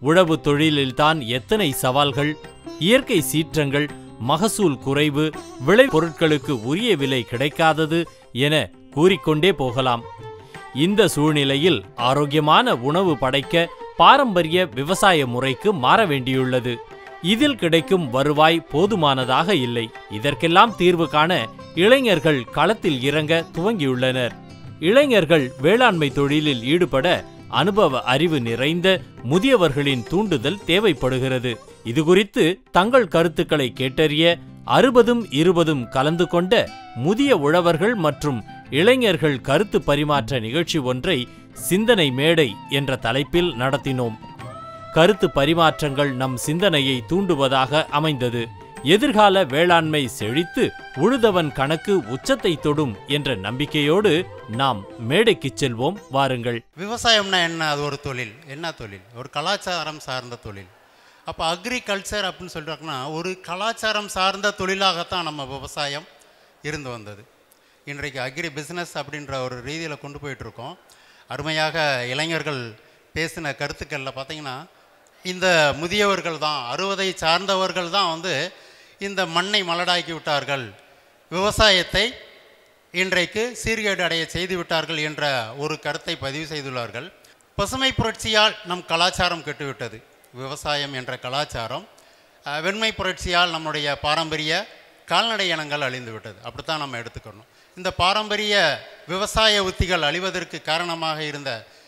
உழவு தொழிலில்தான் எத்தனை சவால்கள் இயற்கை சீற்றங்கள் மகசூல் குறைவு விளை பொருட்களுக்கு உரிய விலை கிடைக்காதது என கூறிக்கொண்டே போகலாம் இந்த சூழ்நிலையில் ஆரோக்கியமான உணவு படைக்க பாரம்பரிய விவசாய முறைக்கு மாற வேண்டியுள்ளது இதில் கிடைக்கும் வருவாய் போதுமானதாக இல்லை இதற்கெல்லாம் தீர்வு காண இளைஞர்கள் களத்தில் இறங்க துவங்கியுள்ளனர் இளைஞர்கள் வேளாண்மை தொழிலில் ஈடுபட அனுபவ அறிவு நிறைந்த முதியவர்களின் தூண்டுதல் தேவைப்படுகிறது இதுகுறித்து தங்கள் கருத்துக்களை கேட்டறிய அறுபதும் இருபதும் கலந்து கொண்ட முதிய உழவர்கள் மற்றும் இளைஞர்கள் கருத்து பரிமாற்ற நிகழ்ச்சி ஒன்றை சிந்தனை மேடை என்ற தலைப்பில் நடத்தினோம் கருத்து பரிமாற்றங்கள் நம் சிந்தனையை தூண்டுவதாக அமைந்தது எதிர்கால வேளாண்மை செழித்து உழுதவன் கணக்கு உச்சத்தை தொடும் என்ற நம்பிக்கையோடு நாம் மேடைக்குச் செல்வோம் வாருங்கள் விவசாயம்னா என்ன அது ஒரு தொழில் என்ன தொழில் ஒரு கலாச்சாரம் சார்ந்த தொழில் அப்போ அக்ரிகல்ச்சர் அப்படின்னு சொல்கிறாங்கன்னா ஒரு கலாச்சாரம் சார்ந்த தொழிலாகத்தான் நம்ம விவசாயம் இருந்து வந்தது இன்றைக்கு அக்ரி பிஸ்னஸ் அப்படின்ற ஒரு ரீதியில் கொண்டு போயிட்டுருக்கோம் அருமையாக இளைஞர்கள் பேசின கருத்துக்களில் பார்த்தீங்கன்னா இந்த முதியவர்கள் தான் அறுபதை சார்ந்தவர்கள் தான் வந்து இந்த மண்ணை மலடாக்கி விட்டார்கள் விவசாயத்தை இன்றைக்கு சீர்கேடு அடைய செய்து விட்டார்கள் என்ற ஒரு கருத்தை பதிவு செய்துள்ளார்கள் பசுமை புரட்சியால் நம் கலாச்சாரம் கெட்டுவிட்டது விவசாயம் என்ற கலாச்சாரம் அஹ், வெண்மை புரட்சியால் நம்முடைய பாரம்பரிய கால்நடை இனங்கள் அழிந்து விட்டது அப்படித்தான் நம்ம எடுத்துக்கணும் இந்த பாரம்பரிய விவசாய உத்திகள் அழிவதற்கு காரணமாக இருந்த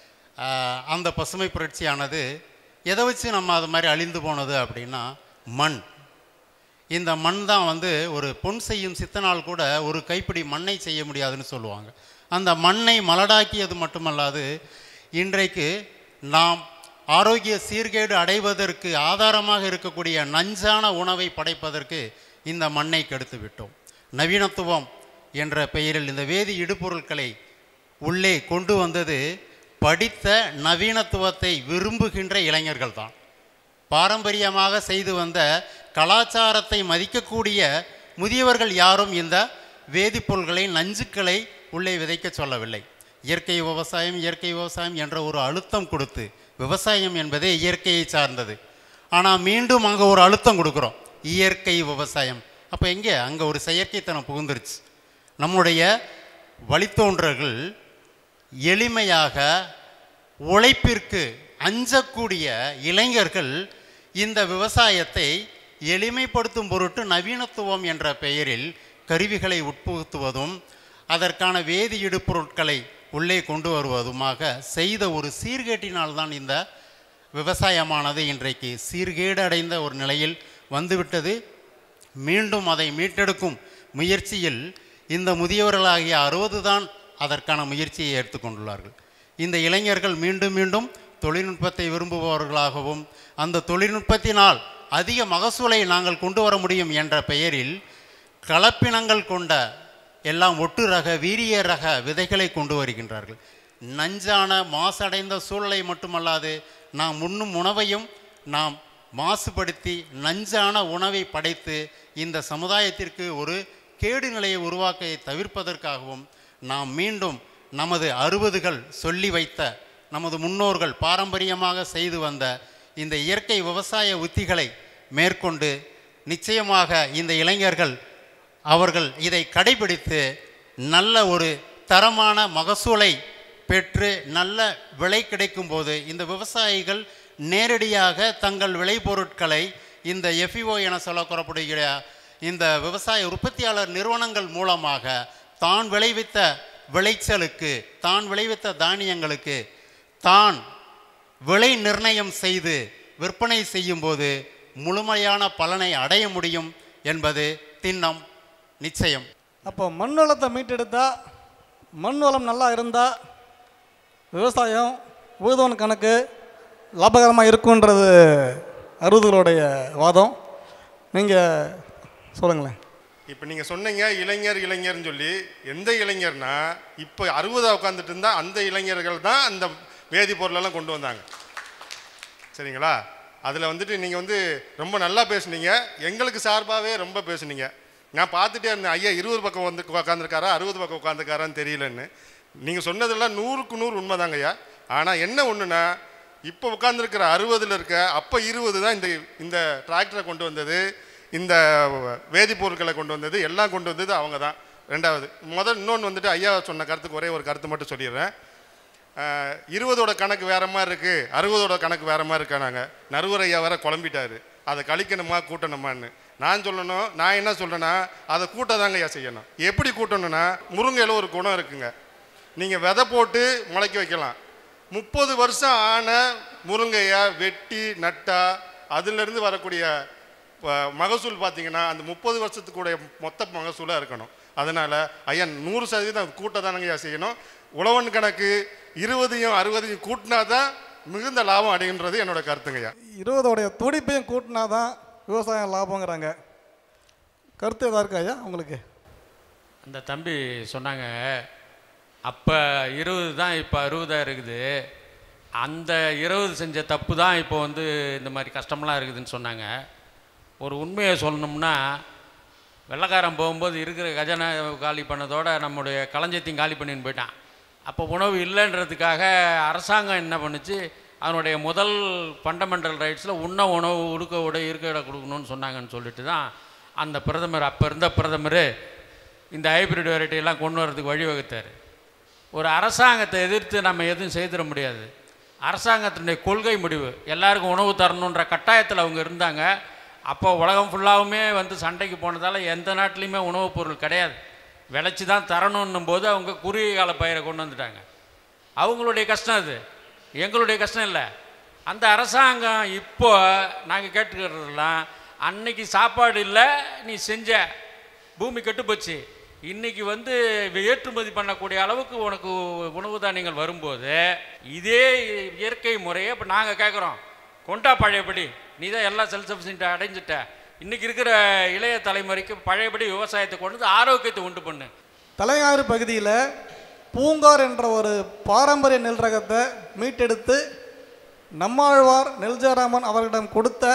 அஹ், அந்த பசுமை புரட்சியானது எதை வச்சு நம்ம அது மாதிரி அழிந்து போனது அப்படின்னா மண் இந்த மண் தான் வந்து ஒரு பொன் செய்யும் சித்தனால் கூட ஒரு கைப்பிடி மண்ணை செய்ய முடியாதுன்னு சொல்லுவாங்க அந்த மண்ணை மலடாக்கியது மட்டுமல்லாது இன்றைக்கு நாம் ஆரோக்கிய சீர்கேடு அடைவதற்கு ஆதாரமாக இருக்கக்கூடிய நஞ்சான உணவை படைப்பதற்கு இந்த மண்ணை கெடுத்து விட்டோம் நவீனத்துவம் என்ற பெயரில் இந்த வேதி இடுபொருட்களை உள்ளே கொண்டு வந்தது படித்த நவீனத்துவத்தை விரும்புகின்ற இளைஞர்கள் தான் பாரம்பரியமாக செய்து வந்த கலாச்சாரத்தை மதிக்கக்கூடிய முதியவர்கள் யாரும் இந்த வேதிப்பொருள்களை நஞ்சுக்களை உள்ளே விதைக்க சொல்லவில்லை இயற்கை விவசாயம் இயற்கை விவசாயம் என்ற ஒரு அழுத்தம் கொடுத்து விவசாயம் என்பதே இயற்கையை சார்ந்தது ஆனால் மீண்டும் அங்கே ஒரு அழுத்தம் கொடுக்குறோம் இயற்கை விவசாயம் அப்போ எங்கே அங்கே ஒரு செயற்கைத்தனம் புகுந்துருச்சு நம்முடைய வழித்தோன்றர்கள் எளிமையாக உழைப்பிற்கு அஞ்சக்கூடிய இளைஞர்கள் இந்த விவசாயத்தை எளிமைப்படுத்தும் பொருட்டு நவீனத்துவம் என்ற பெயரில் கருவிகளை உட்புகுத்துவதும் அதற்கான வேதி இடுபொருட்களை உள்ளே கொண்டு வருவதுமாக செய்த ஒரு சீர்கேட்டினால்தான் இந்த விவசாயமானது இன்றைக்கு சீர்கேடு அடைந்த ஒரு நிலையில் வந்துவிட்டது மீண்டும் அதை மீட்டெடுக்கும் முயற்சியில் இந்த முதியவர்களாகிய அறுபது தான் அதற்கான முயற்சியை எடுத்துக்கொண்டுள்ளார்கள் இந்த இளைஞர்கள் மீண்டும் மீண்டும் தொழில்நுட்பத்தை விரும்புபவர்களாகவும் அந்த தொழில்நுட்பத்தினால் அதிக மகசூலை நாங்கள் கொண்டு வர முடியும் என்ற பெயரில் கலப்பினங்கள் கொண்ட எல்லாம் ஒட்டு ரக வீரிய ரக விதைகளை கொண்டு வருகின்றார்கள் நஞ்சான மாசடைந்த சூழலை மட்டுமல்லாது நாம் உண்ணும் உணவையும் நாம் மாசுபடுத்தி நஞ்சான உணவை படைத்து இந்த சமுதாயத்திற்கு ஒரு கேடு நிலையை உருவாக்க தவிர்ப்பதற்காகவும் நாம் மீண்டும் நமது அறுபதுகள் சொல்லி வைத்த நமது முன்னோர்கள் பாரம்பரியமாக செய்து வந்த இந்த இயற்கை விவசாய உத்திகளை மேற்கொண்டு நிச்சயமாக இந்த இளைஞர்கள் அவர்கள் இதை கடைபிடித்து நல்ல ஒரு தரமான மகசூலை பெற்று நல்ல விலை கிடைக்கும்போது இந்த விவசாயிகள் நேரடியாக தங்கள் விளைபொருட்களை இந்த எஃப்இஓ என சொல்லக்கூறப்படுகிற இந்த விவசாய உற்பத்தியாளர் நிறுவனங்கள் மூலமாக தான் விளைவித்த விளைச்சலுக்கு தான் விளைவித்த தானியங்களுக்கு தான் விலை நிர்ணயம் செய்து விற்பனை செய்யும்போது முழுமையான பலனை அடைய முடியும் என்பது திண்ணம் நிச்சயம் அப்போ மண் வளத்தை மீட்டெடுத்தா மண் வளம் நல்லா இருந்தால் விவசாயம் உழுதவன் கணக்கு லாபகரமாக இருக்குன்றது அறுபதுகளுடைய வாதம் நீங்கள் சொல்லுங்களேன் இப்போ நீங்கள் சொன்னீங்க இளைஞர் இளைஞர்னு சொல்லி எந்த இளைஞர்னா இப்போ அறுபதா உட்காந்துட்டு இருந்தா அந்த இளைஞர்கள் தான் அந்த வேதிப்பொருளெல்லாம் கொண்டு வந்தாங்க சரிங்களா அதில் வந்துட்டு நீங்கள் வந்து ரொம்ப நல்லா பேசுனீங்க எங்களுக்கு சார்பாகவே ரொம்ப பேசுனீங்க நான் பார்த்துட்டே இருந்தேன் ஐயா இருபது பக்கம் வந்து உட்காந்துருக்காரா அறுபது பக்கம் உட்காந்துருக்காரான்னு தெரியலன்னு நீங்கள் சொன்னதெல்லாம் நூறுக்கு நூறு உண்மைதாங்க ஐயா ஆனால் என்ன ஒன்றுனா இப்போ உட்காந்துருக்கிற அறுபதில் இருக்க அப்போ இருபது தான் இந்த இந்த டிராக்டரை கொண்டு வந்தது இந்த வேதிப்பொருட்களை கொண்டு வந்தது எல்லாம் கொண்டு வந்தது அவங்க தான் ரெண்டாவது முதல் இன்னொன்று வந்துட்டு ஐயா சொன்ன கருத்துக்கு ஒரே ஒரு கருத்து மட்டும் சொல்லிடுறேன் அஹ், இருபதோட கணக்கு வேற மாதிரி இருக்குது அறுபதோட கணக்கு வேற மாதிரி இருக்கானாங்க நறுவர் ஐயா வேற குழம்பிட்டாரு அதை கழிக்கணுமா கூட்டணுமான்னு நான் சொல்லணும் நான் என்ன சொல்கிறேன்னா அதை கூட்டதாங்க ஐயா செய்யணும் எப்படி கூட்டணும்னா முருங்கையில் ஒரு குணம் இருக்குங்க நீங்கள் விதை போட்டு முளைக்க வைக்கலாம் முப்பது வருஷம் ஆன முருங்கையை வெட்டி நட்டா அதுலேருந்து வரக்கூடிய ப- மகசூல் பார்த்தீங்கன்னா அந்த முப்பது வருஷத்துக்குடைய மொத்த மகசூலாக இருக்கணும் அதனால் ஐயா நூறு சதவீதம் கூட்டதானங்க ஐயா செய்யணும் உழவன் கணக்கு இருபதையும் அறுபதையும் கூட்டினா தான் மிகுந்த லாபம் அடைகின்றது என்னோட கருத்துங்க ஐயா இருபதோடைய துடிப்பையும் கூட்டினா தான் விவசாயம் லாபங்கிறாங்க கருத்து எதா இருக்கா ஐயா உங்களுக்கு அந்த தம்பி சொன்னாங்க அப்போ இருபது தான் இப்போ அறுபதாக இருக்குது அந்த இருபது செஞ்ச தப்பு தான் இப்போ வந்து இந்த மாதிரி கஷ்டமெல்லாம் இருக்குதுன்னு சொன்னாங்க ஒரு உண்மையை சொல்லணும்னா வெள்ளைக்காரன் போகும்போது இருக்கிற கஜானா காலி பண்ணதோட நம்முடைய களஞ்சத்தையும் காலி பண்ணின்னு போயிட்டான் அப்போ உணவு இல்லைன்றதுக்காக அரசாங்கம் என்ன பண்ணுச்சு அதனுடைய முதல் ஃபண்டமெண்டல் ரைட்ஸில் உண்ண உணவு உடுக்க உடை இருக்க இடம் கொடுக்கணும்னு சொன்னாங்கன்னு சொல்லிட்டு தான் அந்த பிரதமர் அப்போ இருந்த பிரதமர் இந்த ஹைபிரிட் வெரைட்டி எல்லாம் கொண்டு வரதுக்கு வழிவகுத்தார் ஒரு அரசாங்கத்தை எதிர்த்து நம்ம எதுவும் செய்திட முடியாது அரசாங்கத்தினுடைய கொள்கை முடிவு எல்லாருக்கும் உணவு தரணுன்ற கட்டாயத்தில் அவங்க இருந்தாங்க அப்போ உலகம் ஃபுல்லாகவுமே வந்து சண்டைக்கு போனதால் எந்த நாட்டிலையுமே உணவுப் பொருள் கிடையாது விளைச்சி தான் தரணுன்னும் போது அவங்க குறுகிய கால பயிரை கொண்டு வந்துட்டாங்க அவங்களுடைய கஷ்டம் அது எங்களுடைய கஷ்டம் இல்லை அந்த அரசாங்கம் இப்போ நாங்கள் கேட்டுக்கிறதெல்லாம் அன்னைக்கு சாப்பாடு இல்லை நீ செஞ்ச பூமி கெட்டு போச்சு இன்னைக்கு வந்து ஏற்றுமதி பண்ணக்கூடிய அளவுக்கு உனக்கு உணவு தானியங்கள் வரும்போது இதே இயற்கை முறையை இப்போ நாங்கள் கேட்குறோம் கொண்டா பழையபடி நீ தான் எல்லாம் செல்ஃப் சஃபிஷியன்ட் அடைஞ்சிட்ட இன்னைக்கு இருக்கிற இளைய தலைமுறைக்கு பழையபடி விவசாயத்தை கொண்டு வந்து ஆரோக்கியத்தை உண்டு பண்ணு தலைஞாறு பகுதியில் பூங்கார் என்ற ஒரு பாரம்பரிய நெல் ரகத்தை மீட்டெடுத்து நம்மாழ்வார் நெல்ஜாராமன் அவர்களிடம் கொடுத்த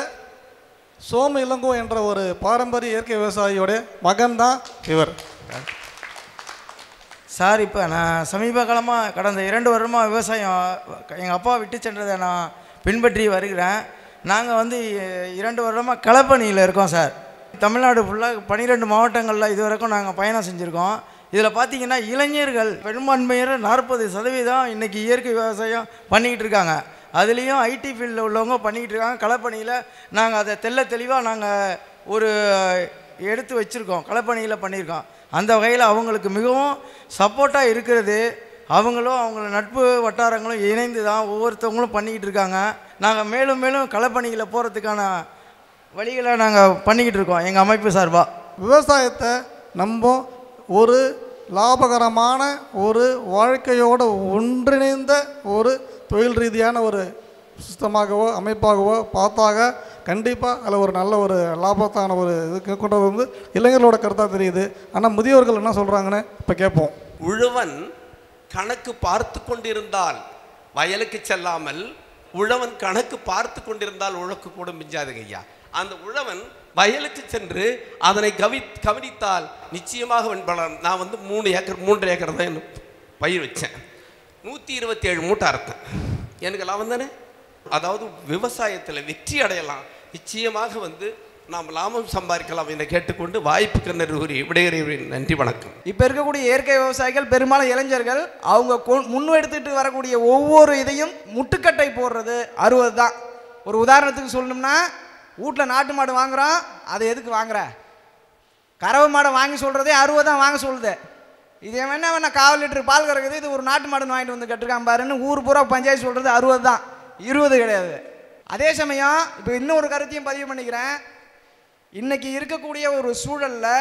சோமு இளங்கோ என்ற ஒரு பாரம்பரிய இயற்கை விவசாயியோட மகன்தான் இவர் சார் இப்போ நான் சமீப காலமாக கடந்த இரண்டு வருடமாக விவசாயம் எங்கள் அப்பா விட்டு சென்றதை நான் பின்பற்றி வருகிறேன் நாங்கள் வந்து இ- இரண்டு வருடமாக களப்பணியில் இருக்கோம் சார் தமிழ்நாடு ஃபுல்லாக பன்னிரெண்டு மாவட்டங்களில் இது வரைக்கும் நாங்கள் பயணம் செஞ்சுருக்கோம் இதில் பார்த்தீங்கன்னா இளைஞர்கள் பெரும்பான்மையர் நாற்பது சதவீதம் இன்றைக்கி இயற்கை விவசாயம் பண்ணிக்கிட்டு இருக்காங்க அதுலேயும் ஐடி ஃபீல்டில் உள்ளவங்க பண்ணிக்கிட்டு இருக்காங்க களப்பணியில் நாங்கள் அதை தெள்ள தெளிவாக நாங்கள் ஒரு எடுத்து வச்சுருக்கோம் களப்பணியில் பண்ணியிருக்கோம் அந்த வகையில் அவங்களுக்கு மிகவும் சப்போர்ட்டாக இருக்கிறது அவங்களும் அவங்கள நட்பு வட்டாரங்களும் இணைந்து தான் ஒவ்வொருத்தவங்களும் பண்ணிக்கிட்டு இருக்காங்க நாங்கள் மேலும் மேலும் களப்பணிகளை போகிறதுக்கான வழிகளை நாங்கள் பண்ணிக்கிட்டு இருக்கோம் எங்கள் அமைப்பு சார்பாக விவசாயத்தை நம்ம ஒரு லாபகரமான ஒரு வாழ்க்கையோட ஒன்றிணைந்த ஒரு தொழில் ரீதியான ஒரு சிஸ்டமாகவோ அமைப்பாகவோ பார்த்தாக கண்டிப்பாக அதில் ஒரு நல்ல ஒரு லாபத்தான ஒரு இதுக்கு கொண்டது வந்து இளைஞர்களோட கருத்தாக தெரியுது ஆனால் முதியோர்கள் என்ன சொல்கிறாங்கன்னு இப்போ கேட்போம் உழவன் கணக்கு பார்த்து கொண்டிருந்தால் வயலுக்கு செல்லாமல் உழவன் கணக்கு பார்த்து கொண்டிருந்தால் உழக்கு கூட மிஞ்சாதுங்க ஐயா அந்த உழவன் வயலுக்கு சென்று அதனை கவி கவனித்தால் நிச்சயமாக அவன் பலன் நான் வந்து மூணு ஏக்கர் மூன்று ஏக்கர் தான் என்ன பயிர் வச்சேன் நூற்றி இருபத்தி ஏழு மூட்டை அறுத்தேன் எனக்கு லாபம் தானே அதாவது விவசாயத்தில் வெற்றி அடையலாம் நிச்சயமாக வந்து நாம் லாபம் சம்பாதிக்கலாம் என கேட்டுக்கொண்டு வாய்ப்புக்கு நன்றி விடைகிறேன் நன்றி வணக்கம் இப்போ இருக்கக்கூடிய இயற்கை விவசாயிகள் பெரும்பாலும் இளைஞர்கள் அவங்க கொ- முன்னெடுத்துட்டு வரக்கூடிய ஒவ்வொரு இதையும் முட்டுக்கட்டை போடுறது அறுபது தான் ஒரு உதாரணத்துக்கு சொல்லணும்னா வீட்டில் நாட்டு மாடு வாங்குறோம் அதை எதுக்கு வாங்குற கறவை மாடை வாங்கி சொல்கிறதே அறுபது தான் வாங்க சொல்லுது இது இவன் என்ன வேணா கால் லிட்டர் பால் கறக்குது இது ஒரு நாட்டு மாடுன்னு வாங்கிட்டு வந்து கட்டிருக்கான் பாருன்னு ஊர் பூரா பஞ்சாயத்து சொல்கிறது அறுபது தான் இருபது கிடையாது அதே சமயம் இப்போ இன்னொரு கருத்தையும் பதிவு பண்ணிக்கிறேன் இன்னைக்கு இருக்கக்கூடிய ஒரு சூழலில்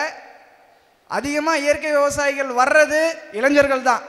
அதிகமாக இயற்கை விவசாயிகள் வர்றது இளைஞர்கள் தான்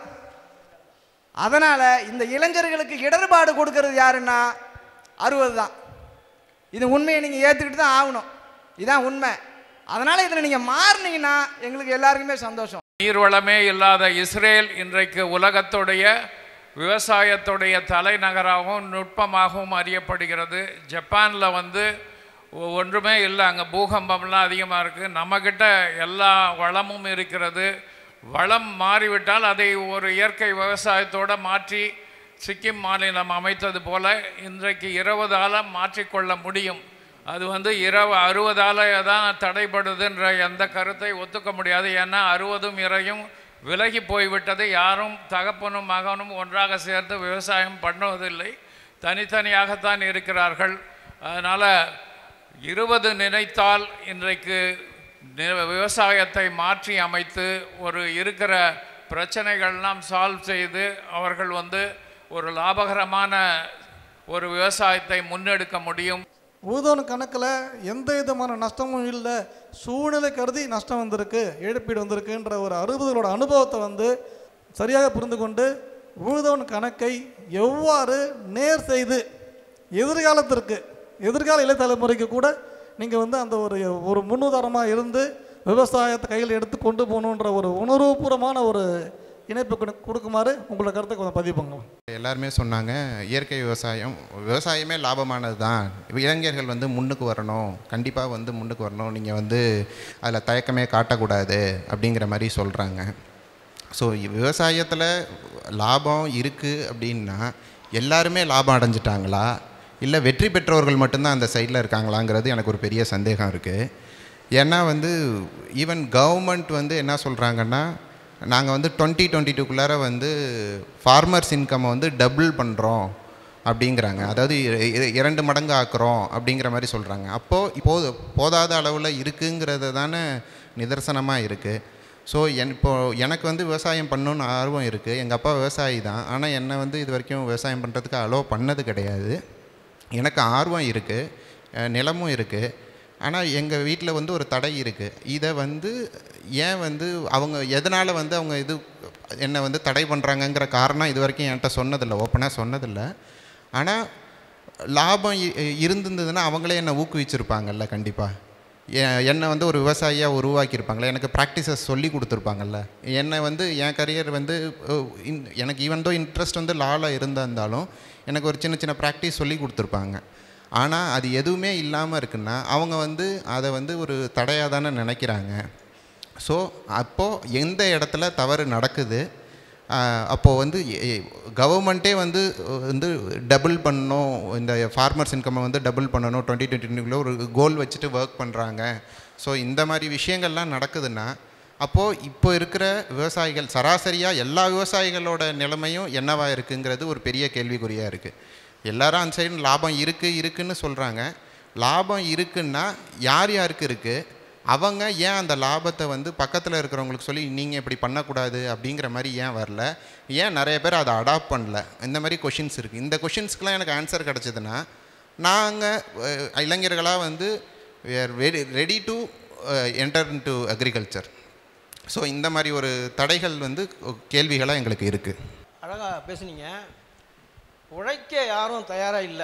அதனால் இந்த இளைஞர்களுக்கு இடர்பாடு கொடுக்கறது யாருன்னா அறுபது தான் இது உண்மையை நீங்கள் ஏற்றுக்கிட்டு தான் ஆகணும் இதான் உண்மை அதனால் இதில் நீங்கள் மாறினீங்கன்னா எங்களுக்கு எல்லாருக்குமே சந்தோஷம் நீர்வளமே இல்லாத இஸ்ரேல் இன்றைக்கு உலகத்துடைய விவசாயத்துடைய தலைநகராகவும் நுட்பமாகவும் அறியப்படுகிறது ஜப்பானில் வந்து ஒ- ஒன்றுமே இல்லை அங்கே பூகம்பம்லாம் அதிகமாக இருக்குது நம்மக்கிட்ட எல்லா வளமும் இருக்கிறது வளம் மாறிவிட்டால் அதை ஒரு இயற்கை விவசாயத்தோடு மாற்றி சிக்கிம் மாநிலம் அமைத்தது போல இன்றைக்கு இருபதால் மாற்றிக்கொள்ள முடியும் அது வந்து இரவு அறுபதால் தான் தடைபடுதுன்ற எந்த கருத்தை ஒத்துக்க முடியாது ஏன்னா அறுபதும் இறையும் விலகி போய்விட்டது யாரும் தகப்பனும் மகனும் ஒன்றாக சேர்ந்து விவசாயம் பண்ணுவதில்லை தனித்தனியாகத்தான் இருக்கிறார்கள் அதனால் இருபது நினைத்தால் இன்றைக்கு நி- விவசாயத்தை மாற்றி அமைத்து ஒரு இருக்கிற பிரச்சனைகள்லாம் சால்வ் செய்து அவர்கள் வந்து ஒரு லாபகரமான ஒரு விவசாயத்தை முன்னெடுக்க முடியும் ஊதோன் கணக்கில் எந்த விதமான நஷ்டமும் இல்லை சூழ்நிலை கருதி நஷ்டம் வந்திருக்கு இழப்பீடு வந்திருக்குன்ற ஒரு அறுபதுகளோட அனுபவத்தை வந்து சரியாக புரிந்து கொண்டு ஊதோன் கணக்கை எவ்வாறு நேர் செய்து எதிர்காலத்திற்கு எதிர்கால இளைய தலைமுறைக்கு கூட நீங்கள் வந்து அந்த ஒரு ஒரு முன்னுதாரணமாக இருந்து விவசாயத்தை கையில் எடுத்து கொண்டு போகணுன்ற ஒரு உணர்வுபூர்வமான ஒரு இணைப்பு கொடு- கொடுக்குமாறு உங்களோட கருத்தை கொஞ்சம் பதிவு பண்ணுங்க எல்லாருமே சொன்னாங்க இயற்கை விவசாயம் விவசாயமே லாபமானது தான் இளைஞர்கள் வந்து முன்னுக்கு வரணும் கண்டிப்பாக வந்து முன்னுக்கு வரணும் நீங்கள் வந்து அதில் தயக்கமே காட்டக்கூடாது அப்படிங்கிற மாதிரி சொல்கிறாங்க ஸோ விவசாயத்தில் லாபம் இருக்குது அப்படின்னா எல்லாருமே லாபம் அடைஞ்சிட்டாங்களா இல்லை வெற்றி பெற்றவர்கள் மட்டும்தான் அந்த சைடில் இருக்காங்களாங்கிறது எனக்கு ஒரு பெரிய சந்தேகம் இருக்குது ஏன்னா வந்து ஈவன் கவர்மெண்ட் வந்து என்ன சொல்கிறாங்கன்னா நாங்கள் வந்து டுவெண்ட்டி டுவெண்ட்டி டூக்குள்ளார வந்து ஃபார்மர்ஸ் இன்கம்மை வந்து டபுள் பண்ணுறோம் அப்படிங்கிறாங்க அதாவது இ- இ- இரண்டு மடங்கு ஆக்குறோம் அப்படிங்கிற மாதிரி சொல்கிறாங்க அப்போது இப்போது போதாத அளவில் இருக்குங்கிறது தானே நிதர்சனமாக இருக்குது ஸோ என் இப்போது எனக்கு வந்து விவசாயம் பண்ணணுன்னு ஆர்வம் இருக்குது எங்கள் அப்பா விவசாயி தான் ஆனால் என்னை வந்து இது வரைக்கும் விவசாயம் பண்ணுறதுக்கு அலோவ் பண்ணது கிடையாது எனக்கு ஆர்வம் இருக்குது நிலமும் இருக்குது ஆனால் எங்கள் வீட்டில் வந்து ஒரு தடை இருக்குது இதை வந்து ஏன் வந்து அவங்க எதனால் வந்து அவங்க இது என்னை வந்து தடை பண்ணுறாங்கங்கிற காரணம் இது வரைக்கும் என்கிட்ட சொன்னதில்லை ஓப்பனாக சொன்னதில்லை ஆனால் லாபம் இ- இருந்திருந்ததுன்னா அவங்களே என்னை ஊக்குவிச்சிருப்பாங்கல்ல கண்டிப்பாக என்னை வந்து ஒரு விவசாயியாக உருவாக்கியிருப்பாங்களே எனக்கு ப்ராக்டிசஸ் சொல்லி கொடுத்துருப்பாங்கல்ல என்னை வந்து என் கரியர் வந்து அஹ், இன்- எனக்கு ஈவன் தோ இன்ட்ரெஸ்ட் வந்து லாவில் இருந்தாலும் எனக்கு ஒரு சின்ன சின்ன ப்ராக்டிஸ் சொல்லி கொடுத்துருப்பாங்க ஆனால் அது எதுவுமே இல்லாமல் இருக்குன்னா அவங்க வந்து அதை வந்து ஒரு தடையாக தானே நினைக்கிறாங்க ஸோ அப்போது எந்த இடத்துல தவறு நடக்குது அப்போது வந்து கவர்மெண்ட்டே வந்து அஹ், வந்து டபுள் பண்ணணும் இந்த ஃபார்மர்ஸ் இன்கம்மை வந்து டபுள் பண்ணணும் டுவெண்ட்டி டுவெண்ட்டி ஒரு கோல் வச்சுட்டு ஒர்க் பண்ணுறாங்க ஸோ இந்த மாதிரி விஷயங்கள்லாம் நடக்குதுன்னா அப்போது இப்போ இருக்கிற விவசாயிகள் சராசரியாக எல்லா விவசாயிகளோட நிலைமையும் என்னவா இருக்குங்கிறது ஒரு பெரிய கேள்விக்குறியாக இருக்குது எல்லாரும் அந்த சைடு லாபம் இருக்குது இருக்குன்னு சொல்கிறாங்க லாபம் இருக்குன்னா யார் யாருக்கு இருக்குது அவங்க ஏன் அந்த லாபத்தை வந்து பக்கத்தில் இருக்கிறவங்களுக்கு சொல்லி நீங்கள் இப்படி பண்ணக்கூடாது அப்படிங்கிற மாதிரி ஏன் வரல ஏன் நிறைய பேர் அதை அடாப்ட் பண்ணல இந்த மாதிரி கொஷின்ஸ் இருக்குது இந்த கொஷின்ஸ்க்கெலாம் எனக்கு ஆன்சர் கிடச்சிதுன்னா நாங்கள் இளைஞர்களாக வந்து ready ready to enter to agriculture so இந்த மாதிரி ஒரு தடைகள் வந்து கேள்விகளாக எங்களுக்கு இருக்குது அழகாக பேசுனீங்க உழைக்க யாரும் தயாராக இல்லை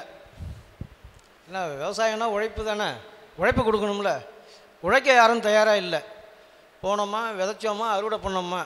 என்ன விவசாயம்னா உழைப்பு தானே உழைப்பு கொடுக்கணும்ல உழைக்க யாரும் தயாராக இல்லை போனோமா விதைச்சோமா அறுவடை பண்ணோமா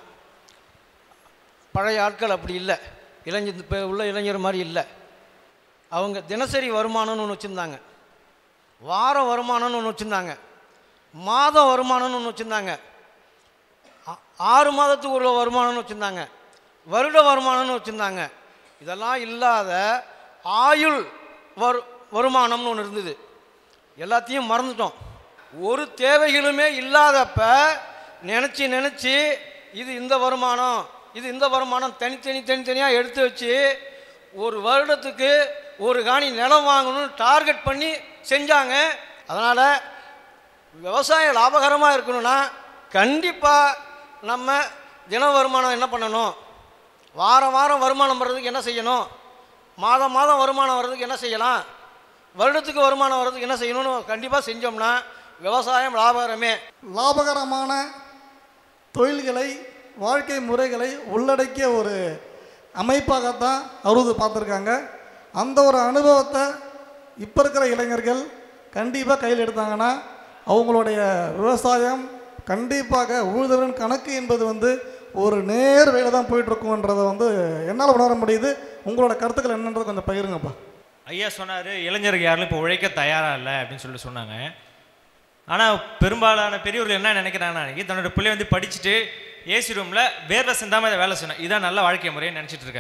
பழைய ஆட்கள் அப்படி இல்லை இளைஞர் இப்போ உள்ள இளைஞர் மாதிரி இல்லை அவங்க தினசரி வருமானம்னு ஒன்று வச்சுருந்தாங்க வார வருமானம்னு ஒன்று வச்சுருந்தாங்க மாத வருமானம்னு ஒன்று வச்சுருந்தாங்க ஆ- ஆறு மாதத்துக்கு ஒரு வருமானம்னு வச்சுருந்தாங்க வருட வருமானம்னு வச்சுருந்தாங்க இதெல்லாம் இல்லாத ஆயுள் வரு வருமானம்னு ஒன்று இருந்தது எல்லாத்தையும் மறந்துட்டோம் ஒரு தேவைகளுமே இல்லாதப்ப நினச்சி நினச்சி இது இந்த வருமானம் இது இந்த வருமானம் தனித்தனி தனித்தனியாக எடுத்து வச்சு ஒரு வருடத்துக்கு ஒரு காணி நிலம் வாங்கணும்னு டார்கெட் பண்ணி செஞ்சாங்க அதனால் விவசாயம் லாபகரமாக இருக்கணும்னா கண்டிப்பாக நம்ம தின வருமானம் என்ன பண்ணணும் வாரம் வாரம் வருமானம் வர்றதுக்கு என்ன செய்யணும் மாதம் மாதம் வருமானம் வர்றதுக்கு என்ன செய்யலாம் வருடத்துக்கு வருமானம் வர்றதுக்கு என்ன செய்யணும்னு கண்டிப்பாக செஞ்சோம்னா விவசாயம் லாபகரமே லாபகரமான தொழில்களை வாழ்க்கை முறைகளை உள்ளடக்கிய ஒரு அமைப்பாகத்தான் அறுபது பார்த்துருக்காங்க அந்த ஒரு அனுபவத்தை இப்போ இருக்கிற இளைஞர்கள் கண்டிப்பாக கையில் எடுத்தாங்கன்னா அவங்களுடைய விவசாயம் கண்டிப்பாக ஊழ்தலின் கணக்கு என்பது வந்து ஒரு நேர் வேலை தான் போயிட்டுருக்குன்றதை வந்து என்னால் உணர முடியுது உங்களோட கருத்துக்கள் என்னன்றது கொஞ்சம் பகிருங்கப்பா ஐயா சொன்னார் இளைஞர்கள் யாரும் இப்போ உழைக்க தயாராக இல்லை அப்படின்னு சொல்லிட்டு சொன்னாங்க ஆனால் பெரும்பாலான பெரியவர்கள் என்ன நினைக்கிறாங்கன்னா அன்னைக்கு தன்னோட பிள்ளை வந்து படிச்சுட்டு ஏசி ரூமில் வேர்வை சிந்தாமல் இதை வேலை சொன்னேன் இதான் நல்ல வாழ்க்கை முறையை நினச்சிட்டு இருக்காங்க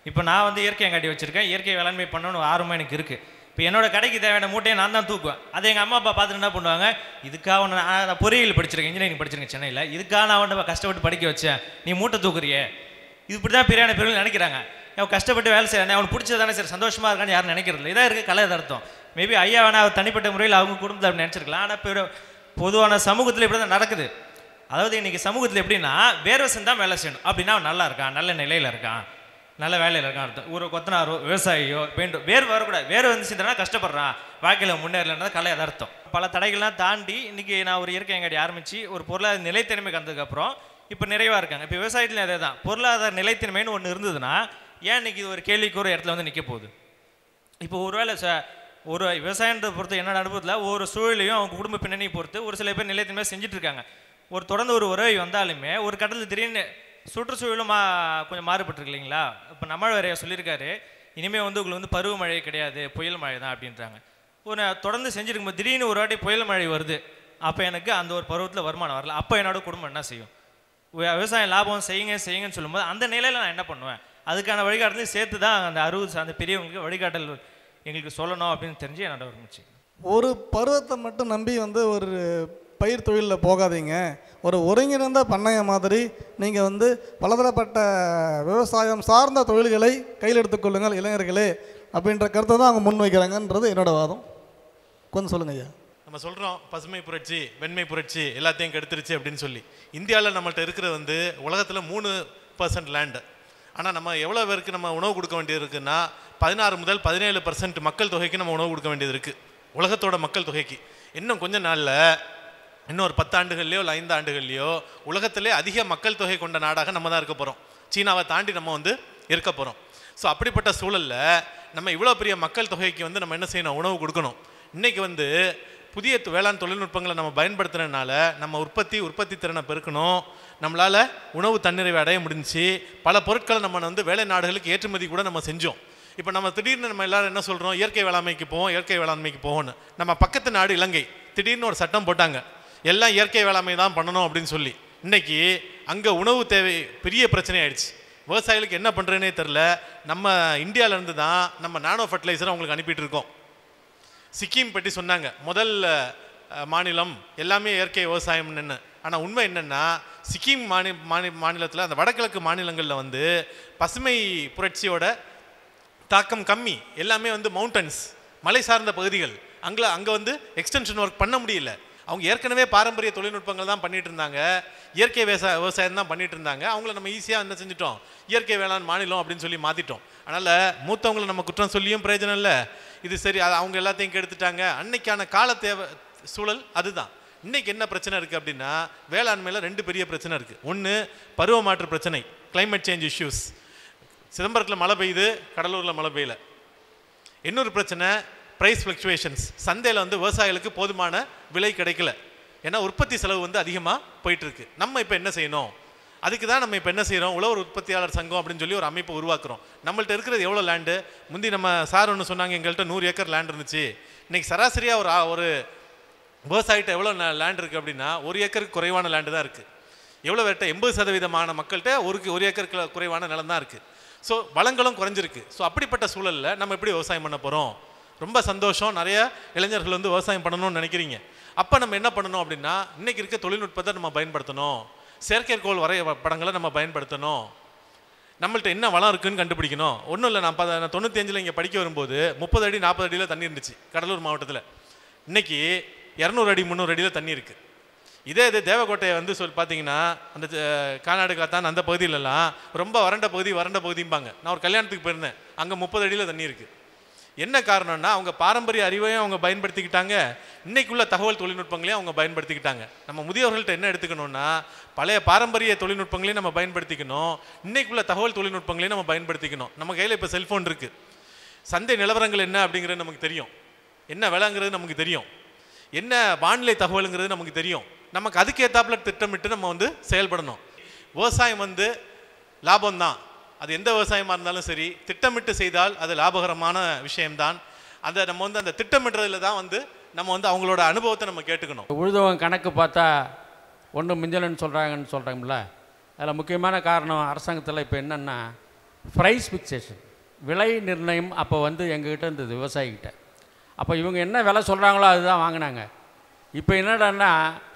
இப்போ நான் வந்து இயற்கை காட்டி வச்சுருக்கேன் இயற்கை வேளாண்மை பண்ணணும்னு ஆர்வமாக எனக்கு இருக்குது இப்போ என்னோட கடைக்கு தேவையான மூட்டையை நான் தான் தூக்குவேன் அதை எங்கள் அம்மா அப்பா பார்த்துட்டு என்ன பண்ணுவாங்க இதுக்காக ஒன்று நான் நான் பொறியியல் படிச்சிருக்கேன் இன்ஜினியரிங் படிச்சிருக்கேன் சென்னையில் இதுக்காக நான் வந்து கஷ்டப்பட்டு படிக்க வச்சேன் நீ மூட்டை தூக்குறியே இது இப்படி தான் பெரியான பெரியவங்க நினைக்கிறாங்க அவன் கஷ்டப்பட்டு வேலை செய்யறானே அவனுக்கு பிடிச்சது தானே சரி சந்தோஷமாக இருக்கான்னு யாரும் நினைக்கிறது இல்லை இதாக இருக்குது கலை அர்த்தம் மேபி ஐயா வேணா அவர் தனிப்பட்ட முறையில் அவங்க குடும்பத்தை அப்படி நினச்சிருக்கலாம் ஆனால் பிற பொதுவான சமூகத்தில் இப்படி தான் நடக்குது அதாவது இன்னைக்கு சமூகத்தில் எப்படின்னா வேர்வை செஞ்சா வேலை செய்யணும் அப்படின்னா அவன் நல்லா இருக்கான் நல்ல நிலையில் இருக்கான் நல்ல வேலையில் இருக்கான் அர்த்தம் ஒரு கொத்தனாரோ விவசாயியோ பெயிண்டோ வேறு வரக்கூடாது வேறு வந்து செஞ்சானா கஷ்டப்படுறான் வாழ்க்கையில் முன்னேறலன்றது கலை அது அர்த்தம் பல தடைகள்லாம் தாண்டி இன்னைக்கு நான் ஒரு இயற்கை அங்காடி ஆரம்பித்து ஒரு பொருளாதார நிலைத்தன்மைக்கு வந்ததுக்கப்புறம் இப்போ நிறைவாக இருக்காங்க இப்போ விவசாயத்துலையும் அதே தான் பொருளாதார நிலைத்தன்மைன்னு ஒன்று இருந்ததுன்னா ஏன் இன்னைக்கு இது ஒரு கேள்விக்கு ஒரு இடத்துல வந்து நிற்க போகுது இப்போ ஒருவேளை ச ஒரு விவசாயன்றதை பொறுத்து என்னோட அனுபவத்தில் ஒவ்வொரு சூழலையும் அவங்க குடும்ப பின்னணியை பொறுத்து ஒரு சில பேர் நிலையத்தன்மையாக செஞ்சுட்டு இருக்காங்க ஒரு தொடர்ந்து ஒரு உறவை வந்தாலுமே ஒரு கட்டத்தில் திடீர்னு சுற்றுச்சூழலும் மா கொஞ்சம் மாறுபட்டிருக்கு இல்லைங்களா இப்போ நம்மள் வேறையா சொல்லியிருக்காரு இனிமேல் வந்து உங்களுக்கு வந்து பருவமழை கிடையாது புயல் மழை தான் அப்படின்றாங்க ஒரு தொடர்ந்து செஞ்சுருக்கும்போது திடீர்னு ஒரு வாட்டி புயல் மழை வருது அப்போ எனக்கு அந்த ஒரு பருவத்தில் வருமானம் வரல அப்போ என்னோட குடும்பம் என்ன செய்யும் வி- விவசாயம் லாபம் செய்யுங்க செய்யுங்கன்னு சொல்லும்போது அந்த நிலையில் நான் என்ன பண்ணுவேன் அதுக்கான வழிகாட்டலையும் சேர்த்து தான் அந்த அறுபது சார்ந்த பெரியவங்களுக்கு வழிகாட்டல் எங்களுக்கு சொல்லணும் அப்படின்னு தெரிஞ்சு என்னோட ஒரு முயற்சி ஒரு பருவத்தை மட்டும் நம்பி வந்து ஒரு பயிர் தொழிலில் போகாதீங்க ஒரு ஒருங்கிணைந்த பண்ணைய மாதிரி நீங்கள் வந்து பலதரப்பட்ட விவசாயம் சார்ந்த தொழில்களை கையில் எடுத்துக்கொள்ளுங்கள் இளைஞர்களே அப்படின்ற கருத்தை தான் அவங்க முன் வைக்கிறாங்கன்றது என்னோட வாதம் கொஞ்சம் சொல்லுங்க ஐயா நம்ம சொல்கிறோம் பசுமை புரட்சி வெண்மை புரட்சி எல்லாத்தையும் கெடுத்துருச்சு அப்படின்னு சொல்லி இந்தியாவில் நம்மள்ட்ட இருக்கிறது வந்து உலகத்தில் மூணு பர்சன்ட் லேண்டு ஆனால் நம்ம எவ்வளோ பேருக்கு நம்ம உணவு கொடுக்க வேண்டியது இருக்குன்னா பதினாறு முதல் பதினேழு பர்சன்ட் மக்கள் தொகைக்கு நம்ம உணவு கொடுக்க வேண்டியது இருக்குது உலகத்தோட மக்கள் தொகைக்கு இன்னும் கொஞ்ச நாளில் இன்னும் ஒரு பத்து ஆண்டுகள்லையோ இல்லை ஐந்து ஆண்டுகள்லையோ உலகத்திலே அதிக மக்கள் தொகை கொண்ட நாடாக நம்ம தான் இருக்க போகிறோம் சீனாவை தாண்டி நம்ம வந்து இருக்க போகிறோம் ஸோ அப்படிப்பட்ட சூழலில் நம்ம இவ்வளோ பெரிய மக்கள் தொகைக்கு வந்து நம்ம என்ன செய்யணும் உணவு கொடுக்கணும் இன்னைக்கு வந்து புதிய து- வேளாண் தொழில்நுட்பங்களை நம்ம பயன்படுத்துறதுனால நம்ம உற்பத்தி உற்பத்தி திறனை பெருக்கணும் நம்மளால் உணவு தன்னிறைவை அடைய முடிஞ்சுச்சு பல பொருட்களை நம்ம வந்து வேலை நாடுகளுக்கு ஏற்றுமதி கூட நம்ம செஞ்சோம் இப்போ நம்ம திடீர்னு நம்ம எல்லாரும் என்ன சொல்கிறோம் இயற்கை வேளாண்மைக்கு போவோம் இயற்கை வேளாண்மைக்கு போவோம்னு நம்ம பக்கத்து நாடு இலங்கை திடீர்னு ஒரு சட்டம் போட்டாங்க எல்லாம் இயற்கை வேளாண்மை தான் பண்ணணும் அப்படின்னு சொல்லி இன்னைக்கு அங்கே உணவு தேவை பெரிய பிரச்சனை ஆயிடுச்சு விவசாயிகளுக்கு என்ன பண்ணுறேனே தெரில நம்ம இந்தியாவிலேருந்து தான் நம்ம நானோ ஃபர்டிலைசர் அவங்களுக்கு அனுப்பிட்டு இருக்கோம் சிக்கிம் பற்றி சொன்னாங்க முதல் அஹ், மாநிலம் எல்லாமே இயற்கை விவசாயம்னு ஆனால் உண்மை என்னென்னா சிக்கிம் மாநி மாநி மாநிலத்தில் அந்த வடகிழக்கு மாநிலங்களில் வந்து பசுமை புரட்சியோட தாக்கம் கம்மி எல்லாமே வந்து மவுண்டன்ஸ் மலை சார்ந்த பகுதிகள் அங்கே அங்கே வந்து எக்ஸ்டென்ஷன் ஒர்க் பண்ண முடியல அவங்க ஏற்கனவே பாரம்பரிய தொழில்நுட்பங்கள் தான் பண்ணிட்டு இருந்தாங்க இயற்கை விவசாய விவசாயம் தான் பண்ணிட்டு இருந்தாங்க அவங்கள நம்ம ஈஸியாக என்ன செஞ்சிட்டோம் இயற்கை வேளாண் மாநிலம் அப்படின்னு சொல்லி மாற்றிட்டோம் அதனால் மூத்தவங்களை நம்ம குற்றம் சொல்லியும் பிரயோஜனம் இல்லை இது சரி அது அவங்க எல்லாத்தையும் கெடுத்துட்டாங்க அன்னைக்கான கால தேவை சூழல் அதுதான் இன்னைக்கு என்ன பிரச்சனை இருக்குது அப்படின்னா வேளாண்மையில் ரெண்டு பெரிய பிரச்சனை இருக்குது ஒன்று பருவ மாற்று பிரச்சனை climate சேஞ்ச் இஷ்யூஸ் சிதம்பரத்தில் மழை பெய்யுது கடலூரில் மழை பெய்யல இன்னொரு பிரச்சனை ப்ரைஸ் ஃப்ளக்சுவேஷன்ஸ் சந்தையில் வந்து விவசாயிகளுக்கு போதுமான விலை கிடைக்கல ஏன்னா உற்பத்தி செலவு வந்து அதிகமாக போயிட்டு இருக்கு நம்ம இப்போ என்ன செய்யணும் அதுக்கு தான் நம்ம இப்போ என்ன செய்கிறோம் உழவர் உற்பத்தியாளர் சங்கம் அப்படின்னு சொல்லி ஒரு அமைப்பை உருவாக்குறோம் நம்மள்ட்ட இருக்கிறது எவ்வளோ லேண்டு முந்தி நம்ம சார் ஒன்று சொன்னாங்க எங்கள்கிட்ட நூறு ஏக்கர் லேண்ட் இருந்துச்சு இன்னைக்கு சராசரியாக ஒரு ஆ- ஒரு விவசாயிட்ட எவ்வளோ லேண்ட் இருக்குது அப்படின்னா ஒரு ஏக்கருக்கு குறைவான லேண்டு தான் இருக்குது எவ்வளோ பேர்கிட்ட எண்பது சதவீதமான மக்கள்கிட்ட ஒரு ஒரு ஏக்கருக்கு குறைவான நிலம் தான் இருக்குது ஸோ வளங்களும் குறைஞ்சிருக்கு ஸோ அப்படிப்பட்ட சூழலில் நம்ம எப்படி விவசாயம் பண்ண போகிறோம் ரொம்ப சந்தோஷம் நிறைய இளைஞர்கள் வந்து விவசாயம் பண்ணணும்னு நினைக்கிறீங்க அப்போ நம்ம என்ன பண்ணணும் அப்படின்னா இன்னைக்கு இருக்க தொழில்நுட்பத்தை நம்ம பயன்படுத்தணும் செயற்கைக்கோள் வரைய படங்களை நம்ம பயன்படுத்தணும் நம்மள்ட்ட என்ன வளம் இருக்குன்னு கண்டுபிடிக்கணும் ஒன்றும் இல்லை நான் பத நான் தொண்ணூற்றி அஞ்சில் இங்கே படிக்க வரும்போது முப்பது அடி நாற்பது அடியில் தண்ணி இருந்துச்சு கடலூர் மாவட்டத்தில் இன்னைக்கு இரநூறு அடி முந்நூறு அடியில் தண்ணி இருக்குது இதே இது தேவக்கோட்டையை வந்து சொல் பார்த்தீங்கன்னா அந்த அஹ், கானாடு காத்தான் அந்த பகுதியிலலாம் ரொம்ப வறண்ட பகுதி வறண்ட பகுதிம்பாங்க நான் ஒரு கல்யாணத்துக்கு போயிருந்தேன் அங்கே முப்பது அடியில் தண்ணி இருக்குது என்ன காரணம்னா அவங்க பாரம்பரிய அறிவையும் அவங்க பயன்படுத்திக்கிட்டாங்க இன்னைக்குள்ள தகவல் தொழில்நுட்பங்களையும் அவங்க பயன்படுத்திக்கிட்டாங்க நம்ம முதியோர்கள்ட்ட என்ன எடுத்துக்கணும்னா பழைய பாரம்பரிய தொழில்நுட்பங்களையும் நம்ம பயன்படுத்திக்கணும் இன்னைக்குள்ள தகவல் தொழில்நுட்பங்களையும் நம்ம பயன்படுத்திக்கணும் நம்ம கையில் இப்போ செல்ஃபோன் இருக்குது சந்தை நிலவரங்கள் என்ன அப்படிங்கிறது நமக்கு தெரியும் என்ன விலைங்கிறது நமக்கு தெரியும் என்ன வானிலை தகவலுங்கிறது நமக்கு தெரியும் நமக்கு அதுக்கேற்றாப்புல திட்டமிட்டு நம்ம வந்து செயல்படணும் விவசாயம் வந்து லாபம்தான் அது எந்த விவசாயமாக இருந்தாலும் சரி திட்டமிட்டு செய்தால் அது லாபகரமான விஷயம்தான் அந்த நம்ம வந்து அந்த திட்டமிடுறதுல தான் வந்து நம்ம வந்து அவங்களோட அனுபவத்தை நம்ம கேட்டுக்கணும் உழுதவன் கணக்கு பார்த்தா ஒன்று மிஞ்சலன்னு சொல்கிறாங்கன்னு சொல்கிறாங்கல்ல அதில் முக்கியமான காரணம் அரசாங்கத்தில் இப்போ என்னென்னா ப்ரைஸ் ஃபிக்சேஷன் விலை நிர்ணயம் அப்போ வந்து எங்ககிட்ட இருந்தது விவசாயிகிட்ட அப்போ இவங்க என்ன விலை சொல்கிறாங்களோ அதுதான் வாங்கினாங்க இப்போ என்னடான்னா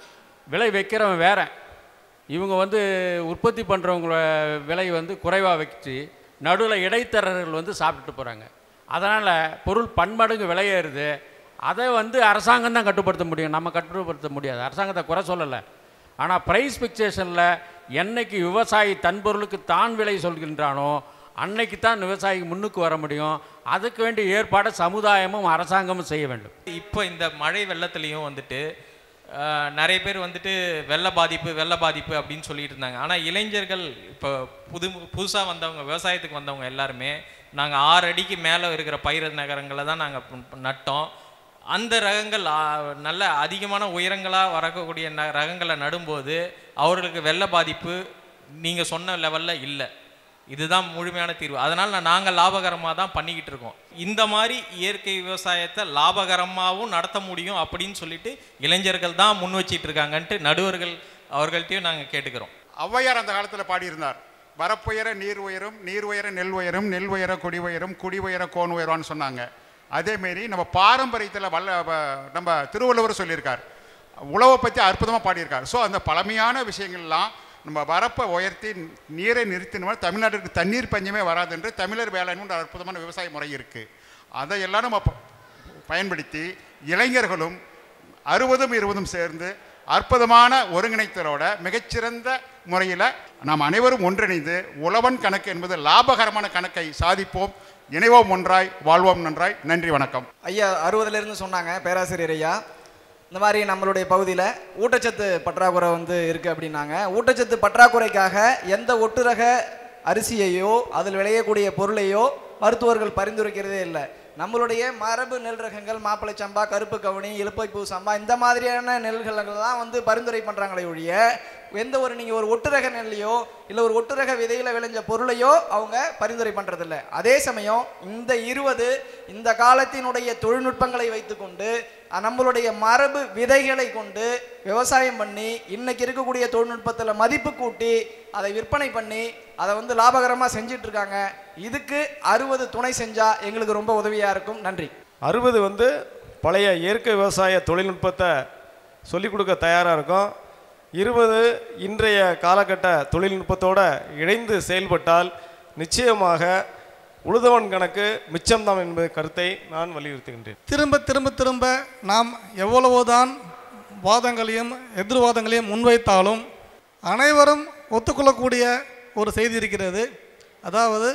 விலை வைக்கிறவன் வேற இவங்க வந்து உற்பத்தி பண்ணுறவங்கள விலை வந்து குறைவாக வச்சு நடுவில் இடைத்தரகர்கள் வந்து சாப்பிட்டுட்டு போகிறாங்க அதனால் பொருள் பன்மடங்கு விலையேறுது அதை வந்து அரசாங்கம் தான் கட்டுப்படுத்த முடியும் நம்ம கட்டுப்படுத்த முடியாது அரசாங்கத்தை குறை சொல்லலை ஆனால் ப்ரைஸ் ஃபிக்சேஷனில் என்னைக்கு விவசாயி தன் பொருளுக்கு தான் விலை சொல்கின்றானோ அன்னைக்கு தான் விவசாயி முன்னுக்கு வர முடியும் அதுக்கு வேண்டிய ஏற்பாடை சமுதாயமும் அரசாங்கமும் செய்ய வேண்டும் இப்போ இந்த மழை வெள்ளத்துலேயும் வந்துட்டு ஆஹ், நிறைய பேர் வந்துட்டு வெள்ள பாதிப்பு வெள்ள பாதிப்பு அப்படின்னு சொல்லிட்டு இருந்தாங்க ஆனால் இளைஞர்கள் இப்போ புது புதுசாக வந்தவங்க விவசாயத்துக்கு வந்தவங்க எல்லாருமே நாங்கள் ஆறு அடிக்கு மேலே இருக்கிற பயிர் நகரங்களை தான் நாங்கள் நட்டோம் அந்த ரகங்கள் ஆ, நல்ல அதிகமான உயரங்களாக வரக்கூடிய ந ரகங்களை நடும்போது அவர்களுக்கு வெள்ள பாதிப்பு நீங்கள் சொன்ன லெவலில் இல்லை இதுதான் முழுமையான தீர்வு அதனால் நான் நாங்கள் லாபகரமாக தான் பண்ணிக்கிட்டு இருக்கோம் இந்த மாதிரி இயற்கை விவசாயத்தை லாபகரமாகவும் நடத்த முடியும் அப்படின்னு சொல்லிட்டு இளைஞர்கள் தான் முன் வச்சிட்டு இருக்காங்கன்ட்டு நடுவர்கள் அவர்கள்ட்டையும் நாங்கள் கேட்டுக்கிறோம் ஔவையார் அந்த காலத்தில் பாடியிருந்தார் வரப்புயர நீர் உயரும் நீர் உயர நெல் உயரும் நெல் உயர குடி உயரும் குடி உயர கோன் உயரும்னு சொன்னாங்க அதேமாரி நம்ம பாரம்பரியத்தில் வல்ல வ- நம்ம திருவள்ளுவர் சொல்லியிருக்கார் உழவை பற்றி அற்புதமாக பாடியிருக்கார் ஸோ அந்த பழமையான விஷயங்கள்லாம் நம்ம வரப்பை உயர்த்தி நீரை நிறுத்தினோம்னா தமிழ்நாட்டுக்கு தண்ணீர் பஞ்சமே வராது என்று தமிழர் வேளாண்மை ஒரு அற்புதமான விவசாய முறை இருக்குது அதையெல்லாம் நம்ம ப- பயன்படுத்தி இளைஞர்களும் அறுபதும் இருபதும் சேர்ந்து அற்புதமான ஒருங்கிணைத்தலோட மிகச்சிறந்த முறையில் நாம் அனைவரும் ஒன்றிணைந்து உழவன் கணக்கு என்பது லாபகரமான கணக்கை சாதிப்போம் இணைவோம் ஒன்றாய் வாழ்வோம் நன்றாய் நன்றி வணக்கம் ஐயா அறுபதுலேருந்து சொன்னாங்க பேராசிரியர் ஐயா இந்த மாதிரி நம்மளுடைய பகுதியில் ஊட்டச்சத்து பற்றாக்குறை வந்து இருக்குது அப்படின்னாங்க ஊட்டச்சத்து பற்றாக்குறைக்காக எந்த ஒட்டுரக அரிசியையோ அதில் விளையக்கூடிய பொருளையோ மருத்துவர்கள் பரிந்துரைக்கிறதே இல்லை நம்மளுடைய மரபு நெல் ரகங்கள் மாப்பிளை சம்பா கருப்பு கவுனி இலுப்பைப்பூ சம்பா இந்த மாதிரியான நெல்கள் தான் வந்து பரிந்துரை பண்ணுறாங்களே ஒழிய எந்த ஒரு நீங்கள் ஒரு ஒட்டுரக நெல்லையோ இல்லை ஒரு ஒட்டுரக விதையில் விளைஞ்ச பொருளையோ அவங்க பரிந்துரை பண்ணுறதில்ல அதே சமயம் இந்த இருபது இந்த காலத்தினுடைய தொழில்நுட்பங்களை வைத்துக்கொண்டு அஹ், நம்மளுடைய மரபு விதைகளை கொண்டு விவசாயம் பண்ணி இன்னைக்கு இருக்கக்கூடிய தொழில்நுட்பத்தில் மதிப்பு கூட்டி அதை விற்பனை பண்ணி அதை வந்து லாபகரமாக செஞ்சிட்டு இருக்காங்க இதுக்கு அறுபது துணை செஞ்சா எங்களுக்கு ரொம்ப உதவியாக இருக்கும் நன்றி அறுபது வந்து பழைய இயற்கை விவசாய தொழில்நுட்பத்தை சொல்லிக் கொடுக்க தயாராக இருக்கும் இருபது இன்றைய காலகட்ட தொழில்நுட்பத்தோடு இணைந்து செயல்பட்டால் நிச்சயமாக உழுதவன் கணக்கு மிச்சம்தான் என்பது கருத்தை நான் வலியுறுத்துகின்றேன் திரும்ப திரும்ப திரும்ப நாம் எவ்வளவுதான் வாதங்களையும் எதிர்வாதங்களையும் முன்வைத்தாலும் அனைவரும் ஒத்துக்கொள்ளக்கூடிய ஒரு செய்தி இருக்கிறது அதாவது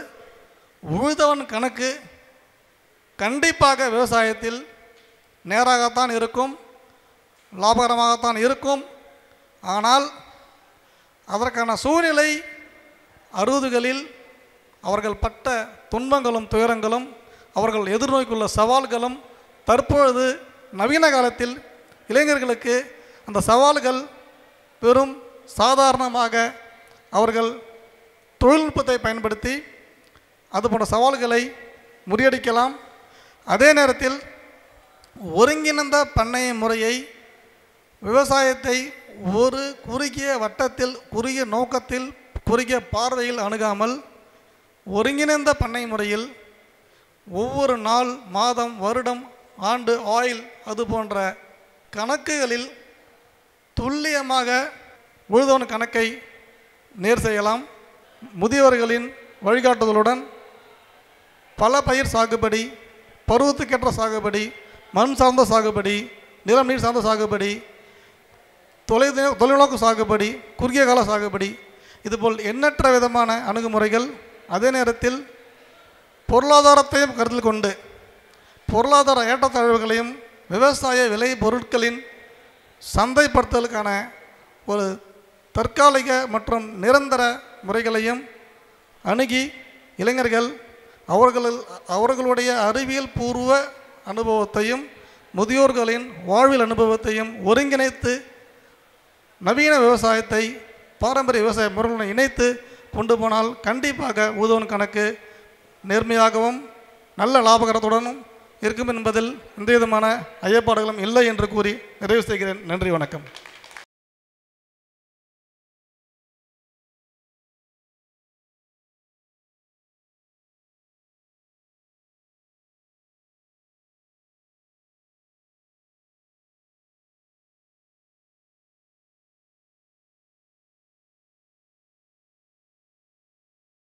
உழுதவன் கணக்கு கண்டிப்பாக விவசாயத்தில் நேராகத்தான் இருக்கும் லாபகரமாகத்தான் இருக்கும் ஆனால் அதற்கான சூழ்நிலை அறுபதுகளில் அவர்கள் பட்ட துன்பங்களும் துயரங்களும் அவர்கள் எதிர்நோக்கியுள்ள சவால்களும் தற்பொழுது நவீன காலத்தில் இளைஞர்களுக்கு அந்த சவால்கள் வெறும் சாதாரணமாக அவர்கள் தொழில்நுட்பத்தை பயன்படுத்தி அது போன்ற சவால்களை முறியடிக்கலாம் அதே நேரத்தில் ஒருங்கிணைந்த பண்ணைய முறையை விவசாயத்தை ஒரு குறுகிய வட்டத்தில் குறுகிய நோக்கத்தில் குறுகிய பார்வையில் அணுகாமல் ஒருங்கிணைந்த பண்ணை முறையில் ஒவ்வொரு நாள் மாதம் வருடம் ஆண்டு ஆயில் அது போன்ற கணக்குகளில் துல்லியமாக உழுதவன் கணக்கை நேர் செய்யலாம் முதியவர்களின் வழிகாட்டுதலுடன் பல பயிர் சாகுபடி பருவத்துக்கேற்ற சாகுபடி மண் சார்ந்த சாகுபடி நிலம் நீர் சார்ந்த சாகுபடி தொலை தொலைநோக்கு சாகுபடி குறுகிய கால சாகுபடி இதுபோல் எண்ணற்ற விதமான அணுகுமுறைகள் அதே நேரத்தில் பொருளாதாரத்தையும் கருத்தில் கொண்டு பொருளாதார ஏற்றத்தாழ்வுகளையும் விவசாய விளை பொருட்களின் சந்தைப்படுத்தலுக்கான ஒரு தற்காலிக மற்றும் நிரந்தர முறைகளையும் அணுகி இளைஞர்கள் அவர்கள் அவர்களுடைய அறிவியல் பூர்வ அனுபவத்தையும் முதியோர்களின் வாழ்வில் அனுபவத்தையும் ஒருங்கிணைத்து நவீன விவசாயத்தை பாரம்பரிய விவசாய முறைகளுடன் இணைத்து கொண்டு போனால் கண்டிப்பாக உதவன் கணக்கு நேர்மையாகவும் நல்ல லாபகரத்துடனும் இருக்கும் என்பதில் எந்த விதமான ஐயப்பாடுகளும் இல்லை என்று கூறி நிறைவு செய்கிறேன் நன்றி வணக்கம்